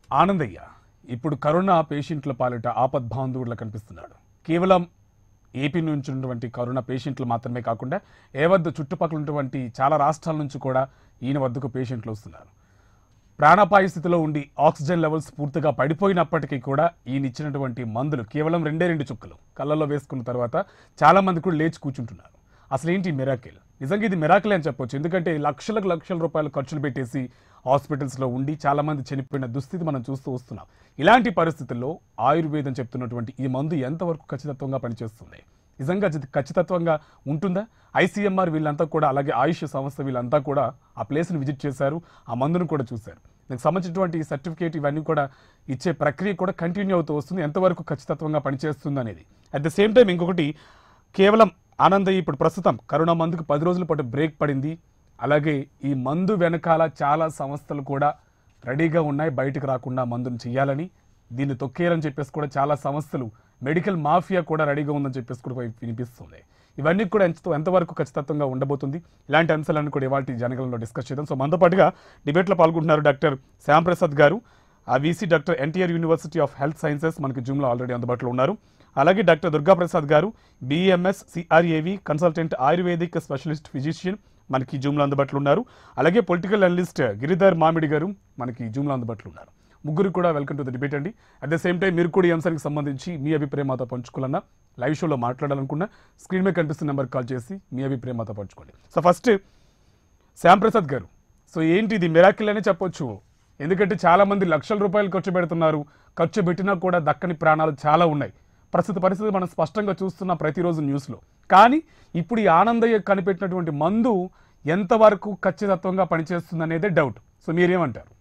ఆనందయ్య ఇప్పుడు కరోనా పేషెంట్ల పాలిట ఆపద్బాంధవుడిలా కనిపిస్తున్నాడు కేవలం ఏపీ నుంచి ఉన్నటువంటి కరోనా పేషెంట్లు మాత్రమే కాకుండా ఏ వద్ద చుట్టుపక్కల ఉన్నటువంటి చాలా రాష్ట్రాల నుంచి కూడా ఈయన వద్దకు పేషెంట్లు వస్తున్నారు ప్రాణాపాయ స్థితిలో ఉండి ఆక్సిజన్ లెవెల్స్ పూర్తిగా పడిపోయినప్పటికీ కూడా ఈయన ఇచ్చినటువంటి మందులు కేవలం రెండే రెండు చుక్కలు కళ్ళల్లో వేసుకున్న తర్వాత చాలా మంది కూడా లేచి కూర్చుంటున్నారు అసలు ఏంటి మిరాకిల్ నిజంగా ఇది మిరాకిల్ అని చెప్పొచ్చు ఎందుకంటే లక్షలకు లక్షల రూపాయలు ఖర్చులు పెట్టేసి హాస్పిటల్స్లో ఉండి చాలా మంది చనిపోయిన దుస్థితి మనం చూస్తూ వస్తున్నాం ఇలాంటి పరిస్థితుల్లో ఆయుర్వేదం చెప్తున్నటువంటి ఈ మందు ఎంతవరకు ఖచ్చితత్వంగా పనిచేస్తుంది నిజంగా ఇది ఖచ్చితత్వంగా ఉంటుందా ఐసీఎంఆర్ వీళ్ళంతా కూడా అలాగే ఆయుష్ సంస్థ వీళ్ళంతా కూడా ఆ ప్లేస్ని విజిట్ చేశారు ఆ మందును కూడా చూశారు దానికి సంబంధించినటువంటి ఈ సర్టిఫికేట్ ఇవన్నీ కూడా ఇచ్చే ప్రక్రియ కూడా కంటిన్యూ అవుతూ వస్తుంది ఎంతవరకు ఖచ్చితత్వంగా పనిచేస్తుంది అనేది అట్ ద సేమ్ టైం ఇంకొకటి కేవలం ఆనందయ్య ఇప్పుడు ప్రస్తుతం కరోనా మందుకు పది రోజుల పాటు బ్రేక్ పడింది అలాగే ఈ మందు వెనకాల చాలా సంస్థలు కూడా రెడీగా ఉన్నాయి బయటకు రాకుండా మందును చేయాలని దీన్ని తొక్కేయాలని చెప్పేసి కూడా చాలా సంస్థలు మెడికల్ మాఫియా కూడా రెడీగా ఉందని చెప్పేసి కూడా వినిపిస్తుంది ఇవన్నీ కూడా ఎంత ఎంతవరకు ఖచ్చితత్వంగా ఉండబోతుంది ఇలాంటి అంశాలను కూడా ఇవాళ జనగలంలో డిస్కస్ చేద్దాం సో మనతో పాటుగా డిబేట్లో పాల్గొంటున్నారు డాక్టర్ శ్యామ్ ప్రసాద్ గారు ఆ VC doctor NTR university of health sciences మనకి జూమ్లో ఆల్రెడీ అందుబాటులో ఉన్నారు అలాగే డాక్టర్ దుర్గా ప్రసాద్ గారు BMS CRAV consultant ayurvedic specialist physician మనకి జూమ్లో అందుబాటులో ఉన్నారు అలాగే పొలిటికల్ అనలిస్ట్ గిరిధర్ మామిడి గారు మనకి జూమ్లో అందుబాటులో ఉన్నారు ముగ్గురు కూడా వెల్కమ్ టు ద డిబేట్ అండి అట్ ద సేమ్ టైం మీరు కూడా ఈ అంశానికి సంబంధించి మీ అభిప్రాయం మాతో పంచుకోవాలన్నా లైవ్ షోలో మాట్లాడాలనుకున్నా స్క్రీన్ మీద కనిపిస్తున్న నెంబర్ కాల్ చేసి మీ అభిప్రాయం మాతో పంచుకోండి సో ఫస్ట్ శ్యామ్ ప్రసాద్ గారు సో ఏంటి ఇది మిరాకిల్ అనే చెప్పొచ్చు ఎందుకంటే చాలా మంది లక్షల రూపాయలు ఖర్చు పెడుతున్నారు ఖర్చు పెట్టినా కూడా దక్కని ప్రాణాలు చాలా ఉన్నాయి ప్రస్తుత పరిస్థితి మనం స్పష్టంగా చూస్తున్నాం ప్రతిరోజు న్యూస్లో కానీ ఇప్పుడు ఈ ఆనందయ్య కనిపెట్టినటువంటి మందు ఎంతవరకు ఖచ్చితత్వంగా పనిచేస్తుంది అనేదే డౌట్ సో మీరేమంటారు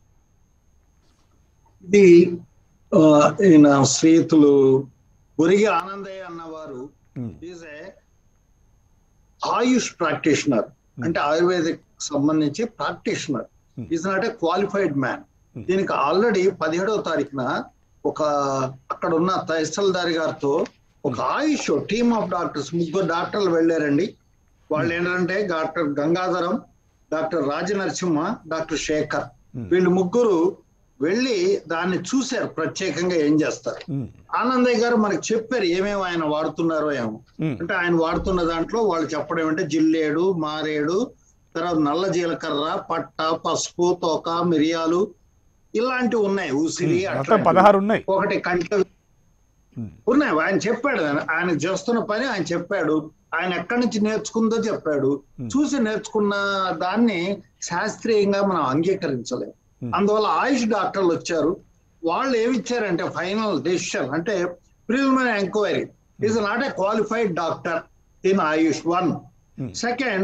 ఇది ఆ, ఈయన శ్రీతులు ఒరిగి ఆనందయ్య అన్నవారు um, is a AYUSH practitioner అంటే ఆయుర్వేదిక్ సంబంధించి practitioner Hmm. Is not a qualified man Hmm. దీనికి ఆల్రెడీ పదిహేడవ తారీఖున ఒక అక్కడ ఉన్న తహసీల్దారి గారితో ఒక ఆయుష్ టీమ్ ఆఫ్ డాక్టర్స్ ముగ్గురు డాక్టర్లు వెళ్ళారండి వాళ్ళు ఏంటంటే doctor Gangadharam doctor Rajanarasimha doctor Sekhar Hmm. వీళ్ళు ముగ్గురు వెళ్ళి దాన్ని చూశారు ప్రత్యేకంగా ఏం చేస్తారు ఉమ్, ఆనందయ్య గారు మనకు చెప్పారు ఏమేమి ఆయన వాడుతున్నారో ఏమో ఉమ్, అంటే ఆయన వాడుతున్న దాంట్లో వాళ్ళు చెప్పడం ఏంటంటే జిల్లేడు మారేడు తర్వాత నల్ల జీలకర్ర పట్ట పసుపు తోక మిరియాలు ఇలాంటివి ఉన్నాయి ఉసిరి మొత్తం అట్లాంటివి. పదహారు ఉన్నాయి ఒకటి కంట ఉమ్, ఉన్నాయి ఆయన చెప్పాడు ఆయన ఆయన చేస్తున్న పని ఆయన చెప్పాడు ఆయన ఎక్కడి నుంచి నేర్చుకుందో చెప్పాడు Hmm. చూసి నేర్చుకున్న దాన్ని శాస్త్రీయంగా మనం అంగీకరించలేం Hmm. అందువల్ల ఆయుష్ డాక్టర్లు వచ్చారు వాళ్ళు ఏమి ఇచ్చారంటే ఫైనల్ డెసిషన్ అంటే preliminary enquiry is not a qualified doctor in AYUSH one Hmm. Second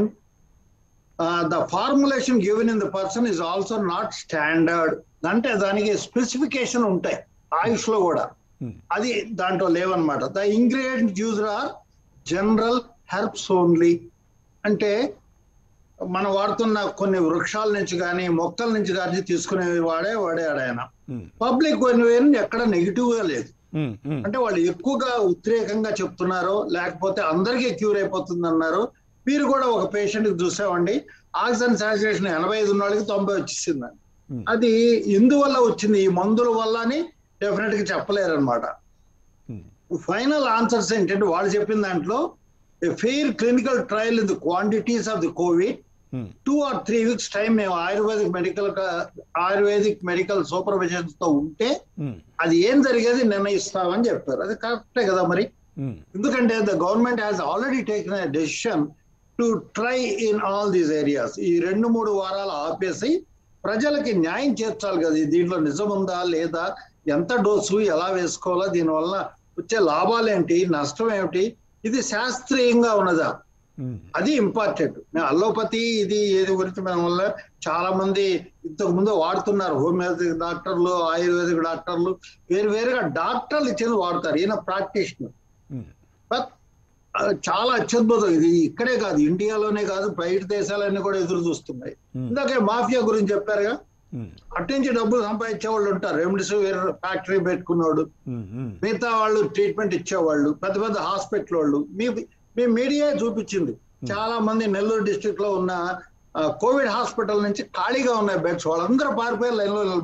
the formulation given in the person is also not standard అంటే దానికి స్పెసిఫికేషన్ ఉంటాయి ఆయుష్ లో కూడా ఉమ్, అది దాంట్లో లేవన్నమాట the ingredient user are general herbs only అంటే మనం వాడుతున్న కొన్ని వృక్షాల నుంచి కానీ మొక్కల నుంచి కానీ తీసుకునే వాడే వాడాడు ఆయన ఉమ్, పబ్లిక్ ఎక్కడ నెగిటివ్ గా లేదు ఉమ్, ఉమ్, అంటే వాళ్ళు ఎక్కువగా ఉద్రేకంగా చెప్తున్నారో లేకపోతే అందరికీ క్యూర్ అయిపోతుంది అన్నారు మీరు కూడా ఒక పేషెంట్ కి చూసామండి ఆక్సిజన్ సాచురేషన్ ఎనభై ఐదు ఉన్న వాళ్ళకి తొంభై వచ్చేసిందండి Hmm. అది ఎందువల్ల వచ్చింది ఈ మందుల వల్ల అని డెఫినెట్ గా చెప్పలేరు అనమాట ఉమ్, ఫైనల్ ఆన్సర్స్ ఏంటంటే వాళ్ళు చెప్పిన దాంట్లో fair clinical trial in the quantities of the covid um, two or three weeks time మేము ayurvedic medical ayurvedic medical supervisions తో ఉంటే ఉమ్, అది ఏం జరిగేది నిర్ణయిస్తామని చెప్పారు అది కరెక్టే కదా మరి ఉమ్, ఎందుకంటే the government has already taken a decision to try in all these areas ఈ రెండు మూడు వారాలు ఆపేసి ప్రజలకి న్యాయం చేర్చాలి కదా ఇది దీంట్లో నిజం ఉందా లేదా ఎంత డోసు ఎలా వేసుకోవాలా దీనివల్ల వచ్చే లాభాలేంటి నష్టం ఏమిటి ఇది శాస్త్రీయంగా ఉన్నదా ఉమ్, అది ఇంపార్టెంట్ మేము అల్లోపతి ఇది ఏది గురించి మనం వల్ల చాలా మంది ఇంతకు ముందు వాడుతున్నారు హోమియోపతిక్ డాక్టర్లు ఆయుర్వేదిక్ డాక్టర్లు వేరు వేరుగా డాక్టర్లు ఇచ్చేది వాడతారు ఈయన ప్రాక్టీషనర్ ఉమ్, బట్ చాలా అత్యద్భుతం ఇది ఇక్కడే కాదు ఇండియాలోనే కాదు బయట దేశాలన్నీ కూడా ఎదురు చూస్తున్నాయి ఉమ్, ఇందాకే మాఫియా గురించి చెప్పారుగా ఉమ్, అట్నుంచి డబ్బులు సంపాదించే వాళ్ళు ఉంటారు రెమ్డెసివిర్ ఫ్యాక్టరీ పెట్టుకున్నాడు ఉమ్, ఉమ్, మిగతా వాళ్ళు ట్రీట్మెంట్ ఇచ్చేవాళ్ళు పెద్ద పెద్ద హాస్పిటల్ వాళ్ళు మీ మీ మీడియా చూపించింది చాలా మంది నెల్లూరు డిస్ట్రిక్ట్ లో ఉన్న ఆ, కోవిడ్ హాస్పిటల్ నుంచి ఖాళీగా ఉన్నాయి బెడ్స్ వాళ్ళందరూ పారిపోయి లైన్ లో నిలబడ్డారు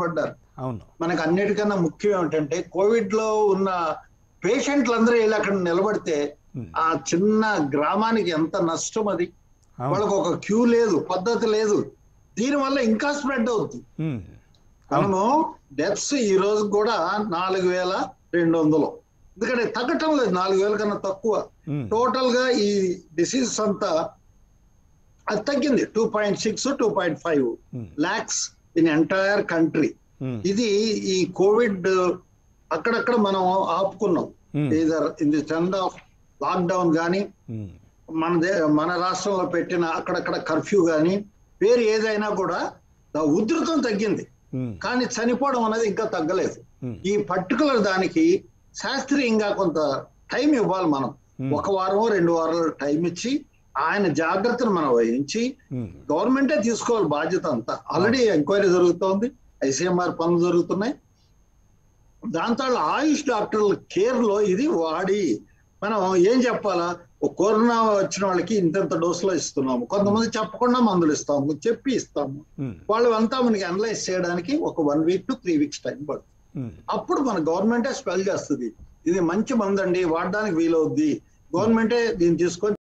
అవును మనకు అన్నిటికన్నా ముఖ్యం ఏమిటంటే కోవిడ్ లో ఉన్న పేషెంట్లందరూ వెళ్ళి అక్కడ నిలబడితే ఉమ్, ఆ చిన్న గ్రామానికి ఎంత నష్టం అది అవును వాళ్ళకు ఒక క్యూ లేదు పద్ధతి లేదు దీనివల్ల ఇంకా స్ప్రెడ్ అవుతుంది ఉమ్, అవును మనము డెత్స్ ఈ రోజు కూడా నాలుగు వేల రెండు వందలు ఎందుకంటే తగ్గటం లేదు నాలుగు వేల కన్నా తక్కువ ఉమ్, టోటల్ గా ఈ డిసీజ్ అంతా అది తగ్గింది two point six two point five um, lakhs in entire country um, ఇది ఈ కోవిడ్ అక్కడక్కడ మనం ఆపుకున్నాం um, either in the trend of lockdown కానీ ఉమ్, మన దే- మన రాష్ట్రంలో పెట్టిన అక్కడక్కడ కర్ఫ్యూ కానీ పేరు ఏదైనా కూడా దా ఉధృతం తగ్గింది ఉమ్, కానీ చనిపోవడం అనేది ఇంకా తగ్గలేదు ఉమ్, ఈ పర్టికులర్ దానికి శాస్త్రీయంగా కొంత టైం ఇవ్వాలి మనం ఉమ్, ఒక వారం రెండు వారాలు టైం ఇచ్చి ఆయన జాగ్రత్తను మనం వహించి ఉమ్, గవర్నమెంటే తీసుకోవాలి బాధ్యత అంతా ఆల్రెడీ ఎంక్వైరీ జరుగుతోంది ఐసీఎంఆర్ పనులు జరుగుతున్నాయి దాంతో ఆయుష్ డాక్టర్ల కేర్ లో ఇది వాడి మనం ఏం చెప్పాలా ఓ కరోనా వచ్చిన వాళ్ళకి ఇంతెంత డోసులో ఇస్తున్నాము కొంతమంది చెప్పకుండా మందులు ఇస్తాము చెప్పి ఇస్తాము ఉమ్, వాళ్ళు అంతా మనకి అనలైజ్ చేయడానికి ఒక one week to three weeks time పడుతుంది ఉమ్, అప్పుడు మన గవర్నమెంటే స్పెల్ చేస్తుంది ఇది మంచి మందు అండి వాడడానికి వీలవుద్ది గవర్నమెంటే దీన్ని తీసుకొని